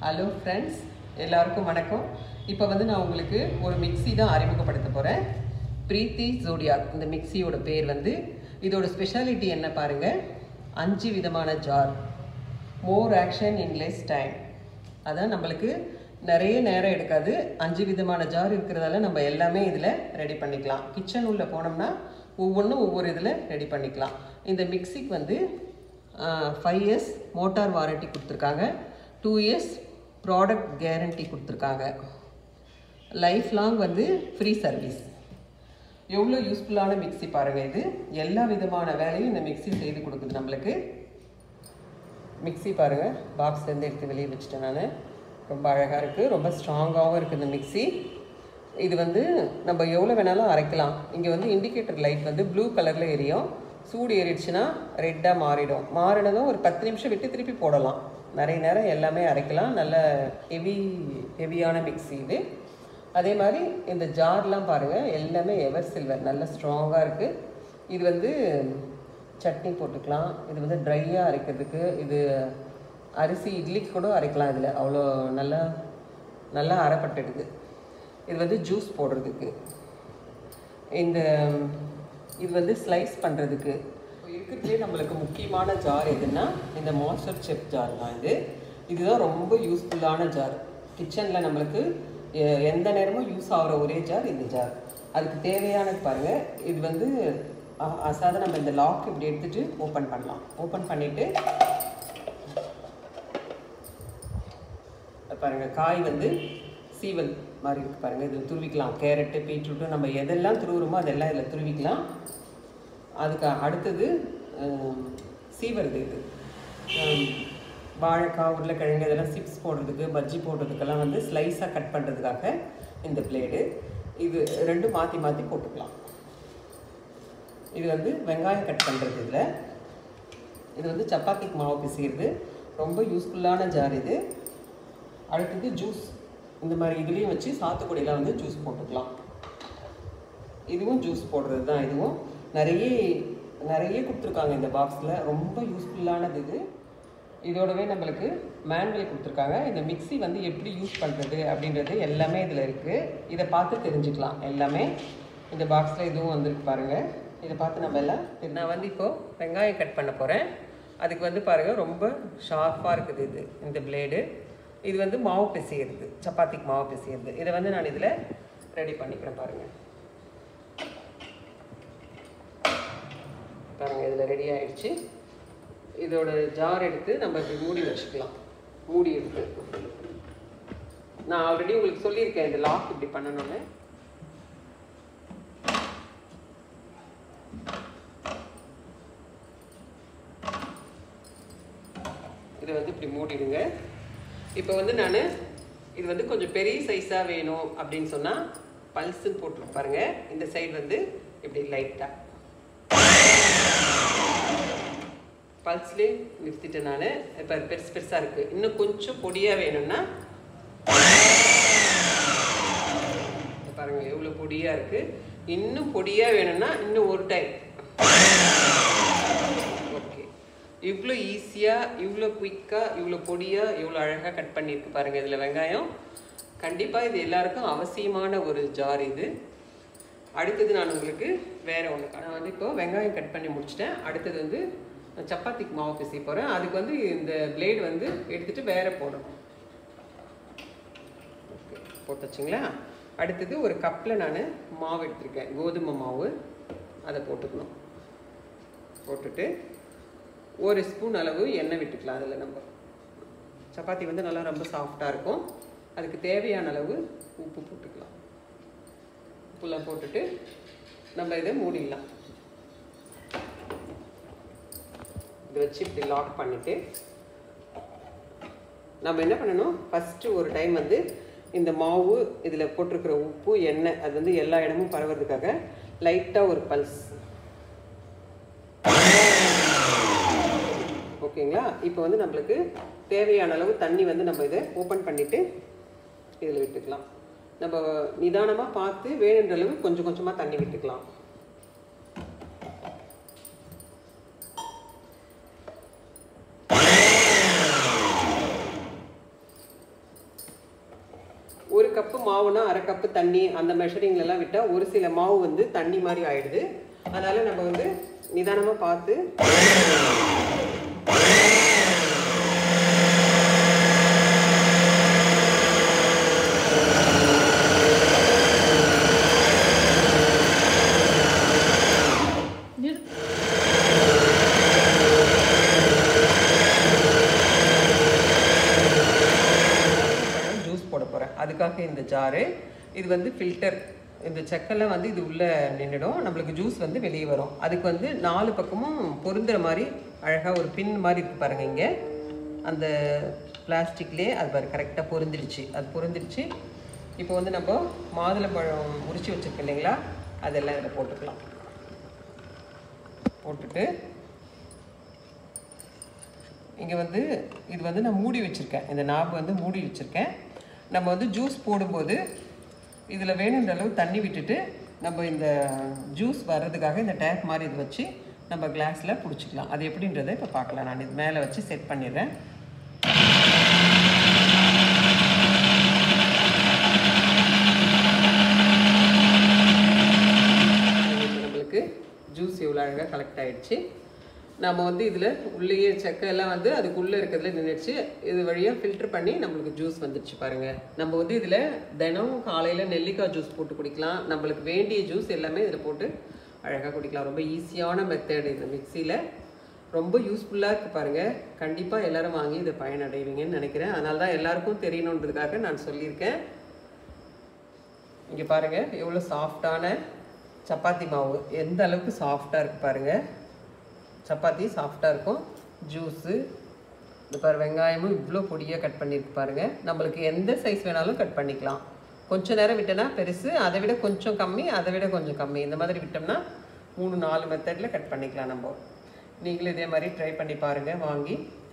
hello friends எல்லாருக்கும் வணக்கம் இப்போ வந்து நான் உங்களுக்கு ஒரு மிக்ஸி தான் அறிமுகப்படுத்த போகிறேன் பிரீத்தி ஜோடியாக் இந்த மிக்ஸியோட பேர் வந்து இதோட ஸ்பெஷாலிட்டி என்ன பாருங்க அஞ்சு விதமான jar more action in less time அதான் நம்மளுக்கு நிறைய நேரம் எடுக்காது அஞ்சு விதமான ஜார் இருக்கிறதால நம்ம எல்லாமே இதில் ரெடி பண்ணிக்கலாம் கிச்சன் உள்ள போனோம்னா ஒவ்வொன்றும் ஒவ்வொரு இதில் ரெடி பண்ணிக்கலாம் இந்த மிக்ஸிக்கு வந்து ஃபைவ் இயர்ஸ் மோட்டார் வாரண்டி கொடுத்துருக்காங்க டூ இயர்ஸ் ப்ராடக்ட் கேரண்டி கொடுத்துருக்காங்க லைஃப் லாங் வந்து ஃப்ரீ சர்வீஸ் எவ்வளோ யூஸ்ஃபுல்லான மிக்ஸி பாருங்கள் இது எல்லா விதமான வேலையும் இந்த மிக்ஸி செய்து கொடுக்குது நம்மளுக்கு மிக்ஸி பாருங்கள் பாக்ஸ்லேருந்து எடுத்து வெளியே வச்சுட்டேன் நான் ரொம்ப அழகாக இருக்குது ரொம்ப ஸ்ட்ராங்காகவும் இருக்குது இந்த மிக்ஸி இது வந்து நம்ம எவ்வளோ வேணாலும் அரைக்கலாம் இங்கே வந்து இண்டிகேட்டர் லைட் வந்து ப்ளூ கலரில் எரியும் சூடு ஏறிடுச்சுன்னா ரெட்டாக மாறிடும் மாறினதும் ஒரு பத்து நிமிஷம் விட்டு திருப்பி போடலாம் நிறைய நேரம் எல்லாமே அரைக்கலாம் நல்ல ஹெவி ஹெவியான மிக்ஸி இது அதே மாதிரி இந்த ஜார்லாம் பாருங்கள் எல்லாமே எவர் சில்வர் நல்ல ஸ்ட்ராங்காக இருக்குது இது வந்து சட்னி போட்டுக்கலாம் இது வந்து ட்ரையாக அரைக்கிறதுக்கு இது அரிசி இட்லிக்கு கூட அரைக்கலாம் இதில் அவ்வளோ நல்லா நல்லா அரைப்பட்டுடுது இது வந்து ஜூஸ் போடுறதுக்கு இந்த இது வந்து ஸ்லைஸ் பண்ணுறதுக்கு இருக்கிறதுலே நம்மளுக்கு முக்கியமான ஜார் எதுன்னா இந்த மாஸ்டர் செப் ஜார் தான் இது இதுதான் ரொம்ப யூஸ்ஃபுல்லான ஜார் கிச்சனில் நம்மளுக்கு எ- எந்த நேரமும் யூஸ் ஆகிற ஒரே ஜார் இந்த ஜார் அதுக்கு தேவையானது பாருங்கள் இது வந்து அ- அசாத நம்ம இந்த லாக் இப்படி எடுத்துட்டு ஓப்பன் பண்ணலாம் ஓப்பன் பண்ணிவிட்டு பாருங்கள் காய் வந்து சீவல் மாதிரி இருக்கு பாருங்கள் இதில் துருவிக்கலாம் கேரட்டு பீட்ரூட்டு நம்ம எதெல்லாம் துருவுறோமோ அதெல்லாம் இதில் துருவிக்கலாம் அதுக்கு அடுத்தது ஹம், சீவறது இது ஹம், வாழைக்காய் உருளைக்கிழங்கு இதெல்லாம் சிப்ஸ் போடுறதுக்கு பஜ்ஜி போடுறதுக்கெல்லாம் வந்து ஸ்லைஸாக கட் பண்ணுறதுக்காக இந்த பிளேடு இது ரெண்டும் மாற்றி மாற்றி போட்டுக்கலாம் இது வந்து வெங்காயம் கட் பண்ணுறது இதில் இது வந்து சப்பாத்திக்கு மாவு பிசைகிறது ரொம்ப யூஸ்ஃபுல்லான ஜார் இது அடுத்தது ஜூஸ் இந்த மாதிரி இதுலேயும் வச்சு சாத்துக்குடியில் வந்து ஜூஸ் போட்டுக்கலாம் இதுவும் ஜூஸ் போடுறது தான் இதுவும் நிறைய நிறைய கொடுத்துருக்காங்க இந்த பாக்ஸில் ரொம்ப யூஸ்ஃபுல்லானது இது இதோடவே நம்மளுக்கு மேனுவல் கொடுத்துருக்காங்க இந்த மிக்ஸி வந்து எப்படி யூஸ் பண்ணுறது அப்படின்றது எல்லாமே இதில் இருக்குது இதை பார்த்து தெரிஞ்சுக்கலாம் எல்லாமே இந்த பாக்ஸில் இதுவும் வந்திருக்கு பாருங்கள் இதை பார்த்து நம்ம எல்லாம் தெரி- நான் வந்து இப்போது வெங்காயம் கட் பண்ண போகிறேன் அதுக்கு வந்து பாருங்கள் ரொம்ப ஷார்ப்பாக இருக்குது இது இந்த பிளேடு இது வந்து மாவு பிசையிறது சப்பாத்திக்கு மாவு பிசையிறது இதை வந்து நான் இதில் ரெடி பண்ணிக்கிறேன் பாருங்கள் பாருங்க இதில் ரெடி ஆயிடுச்சு இதோட ஜார் எடுத்து நம்ம இப்படி மூடி வச்சுக்கலாம் மூடி எடுத்து நான் ஆல்ரெடி உங்களுக்கு சொல்லியிருக்கேன் இந்த லாக் இப்படி பண்ணணும்னு இதை வந்து இப்படி மூடிடுங்க இப்போ வந்து நான் இது வந்து கொஞ்சம் பெரிய சைஸாக வேணும் அப்படின்னு சொன்னால் பல்ஸுன்னு போட்டு பாருங்க இந்த சைடு வந்து இப்படி லைட்டாக பல்ஸ்லேயே நிறுத்திட்டேன் நான் இப்போ பெருசு பெருசாக இருக்குது இன்னும் கொஞ்சம் பொடியாக வேணும்னா இங்க பாருங்க எவ்வளோ பொடியாக இருக்குது இன்னும் பொடியாக வேணும்னா இன்னும் ஒரு டைம் ஓகே இவ்வளோ ஈஸியாக இவ்வளோ குயிக்காக இவ்வளோ பொடியாக இவ்வளோ அழகாக கட் பண்ணியிருக்கு பாருங்கள் இதில் வெங்காயம் கண்டிப்பாக இது எல்லாருக்கும் அவசியமான ஒரு ஜார் இது அடுத்தது நான் உங்களுக்கு வேறு ஒன்று நான் வந்து இப்போ வெங்காயம் கட் பண்ணி முடிச்சிட்டேன் அடுத்தது வந்து நான் சப்பாத்திக்கு மாவு பிசை போகிறேன் அதுக்கு வந்து இந்த பிளேடு வந்து எடுத்துகிட்டு வேற போடணும் ஓகே போட்டுச்சுங்களா அடுத்தது ஒரு கப்பில் நான் மாவு எடுத்திருக்கேன் கோதுமை மாவு அதை போட்டுக்கணும் போட்டுட்டு ஒரு ஸ்பூன் அளவு எண்ணெய் விட்டுக்கலாம் அதில் நம்ம சப்பாத்தி வந்து நல்லா ரொம்ப சாஃப்டாக இருக்கும் அதுக்கு தேவையான அளவு உப்பு போட்டுக்கலாம் உப்புலாம் போட்டுட்டு நம்ம இதை மூடிடலாம் இதை வச்சு இப்படி லாக் பண்ணிவிட்டு நம்ம என்ன பண்ணணும் ஃபஸ்ட்டு ஒரு டைம் வந்து இந்த மாவு இதில் போட்டிருக்கிற உப்பு எண்ணெய் அது வந்து எல்லா இடமும் பரவுறதுக்காக லைட்டாக ஒரு பல்ஸ் ஓகேங்களா இப்போ வந்து நம்மளுக்கு தேவையான அளவு தண்ணி வந்து நம்ம இதை ஓப்பன் பண்ணிவிட்டு இதில் விட்டுக்கலாம் நம்ம நிதானமாக பார்த்து வேணுன்ற அளவு கொஞ்சம் கொஞ்சமாக தண்ணி விட்டுக்கலாம் ஒரு கப்பு மாவுனா அரை கப்பு தண்ணி அந்த மெஷரிங்ல எல்லாம் விட்டால் ஒரு சில மாவு வந்து தண்ணி மாதிரி ஆயிடுது அதனால நம்ம வந்து நிதானமாக பார்த்து ஜூஸ் போட போகிறேன் அதுக்காக இந்த ஜாரு இது வந்து ஃபில்டர் இந்த செக்கெல்லாம் வந்து இது உள்ளே நின்றுடும் நம்மளுக்கு ஜூஸ் வந்து வெளியே வரும் அதுக்கு வந்து நாலு பக்கமும் பொருந்துற மாதிரி அழகாக ஒரு பின் மாதிரி இருக்கு பாருங்க இங்கே அந்த பிளாஸ்டிக்லேயே அது பாரு கரெக்டாக பொருந்திடுச்சு அது பொருந்திடுச்சு இப்போ வந்து நம்ம மாதுளம்பழம் உரிச்சு வச்சிருக்கோம் இல்லைங்களா அதெல்லாம் இதில் போட்டுக்கலாம் போட்டுட்டு இங்கே வந்து இது வந்து நான் மூடி வச்சுருக்கேன் இந்த நாப் வந்து மூடி வச்சுருக்கேன் நம்ம வந்து ஜூஸ் போடும்போது இதில் வேணுன்ற அளவு தண்ணி விட்டுட்டு நம்ம இந்த ஜூஸ் வர்றதுக்காக இந்த டேப் மாதிரி இது வச்சு நம்ம கிளாஸில் பிடிச்சிக்கலாம் அது எப்படின்றத இப்போ பார்க்கலாம் நான் இது மேலே வச்சு செட் பண்ணிடுறேன் இப்போ நம்மளுக்கு ஜூஸ் எவ்வளோ அழகாக கலெக்ட் ஆயிடுச்சு நம்ம வந்து இதில் உள்ளேயே செக்கை எல்லாம் வந்து அதுக்குள்ளே இருக்கிறதுல நின்றுச்சு இது வழியாக ஃபில்டர் பண்ணி நம்மளுக்கு ஜூஸ் வந்துடுச்சு பாருங்கள் நம்ம வந்து இதில் தினம் காலையில் நெல்லிக்காய் ஜூஸ் போட்டு குடிக்கலாம் நம்மளுக்கு வேண்டிய ஜூஸ் எல்லாமே இதில் போட்டு அழகாக குடிக்கலாம் ரொம்ப ஈஸியான மெத்தட் இந்த மிக்சியில் ரொம்ப யூஸ்ஃபுல்லாக இருக்குது பாருங்கள் கண்டிப்பாக எல்லாரும் வாங்கி இதை பயனடைவீங்கன்னு நினைக்கிறேன் அதனால தான் எல்லாருக்கும் தெரியணுன்றதுக்காக நான் சொல்லியிருக்கேன் இங்கே பாருங்கள் எவ்வளோ சாஃப்டான சப்பாத்தி மாவு எந்த அளவுக்கு சாஃப்டாக இருக்குது பாருங்கள் சப்பாத்தி சாஃப்டாக இருக்கும் ஜூஸு இந்த பாரு வெங்காயமும் இவ்வளோ பொடியாக கட் பண்ணியிருக்கு பாருங்கள் நம்மளுக்கு எந்த சைஸ் வேணாலும் கட் பண்ணிக்கலாம் கொஞ்சம் நேரம் விட்டோன்னா பெருசு அதை விட கொஞ்சம் கம்மி அதை விட கொஞ்சம் கம்மி இந்த மாதிரி விட்டோம்னா மூணு நாலு மெத்தடில் கட் பண்ணிக்கலாம் நம்ம நீங்களும் இதே மாதிரி ட்ரை பண்ணி பாருங்கள் வாங்கி